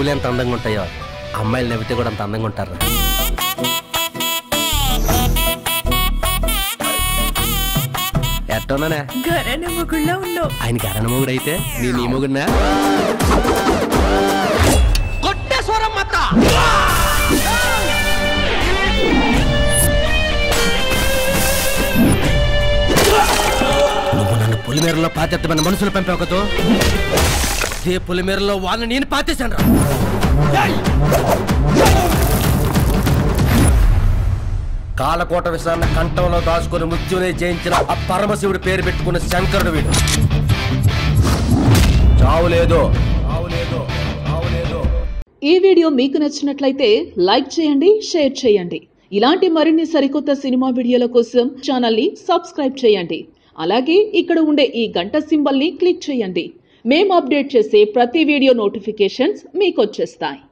కళ్ళు ఎంత అందంగా ఉంటాయో అమ్మాయిలు నవ్వితే కూడా అంత అందంగా ఉంటారు ఎట్టోనానే ఘరాన మొగుళ్ళ ఉన్నావు ఆయనకి అరణ మొగుడు అయితే నేను నీ మొగుడినా నువ్వు నన్ను పులిమేరలో పాతెత్తమైన మనుషులు పంపావు కదూ అదే పులిమేరలో వాళ్ళని నేను పాతేశాను రా కాలకోట విషయాన్ని కంఠంలో దాచుకుని మృత్యునే జయించిన ఆ పరమశివుడి పేరు పెట్టుకున్న శంకరుడు వీడు చావు లేదు చావు లేదు చావు లేదు ఈ వీడియో మీకు నచ్చినట్లయితే లైక్ చేయండి షేర్ చేయండి ఇలాంటి మరిన్ని సరికొత్త సినిమా వీడియోల కోసం ఛానల్ని సబ్స్క్రైబ్ చేయండి అలాగే ఇక్కడ ఉండే ఈ గంట సింబల్ని క్లిక్ చేయండి మేము అప్డేట్ చేసే ప్రతి వీడియో నోటిఫికేషన్స్ మీకు వచ్చేస్తాయి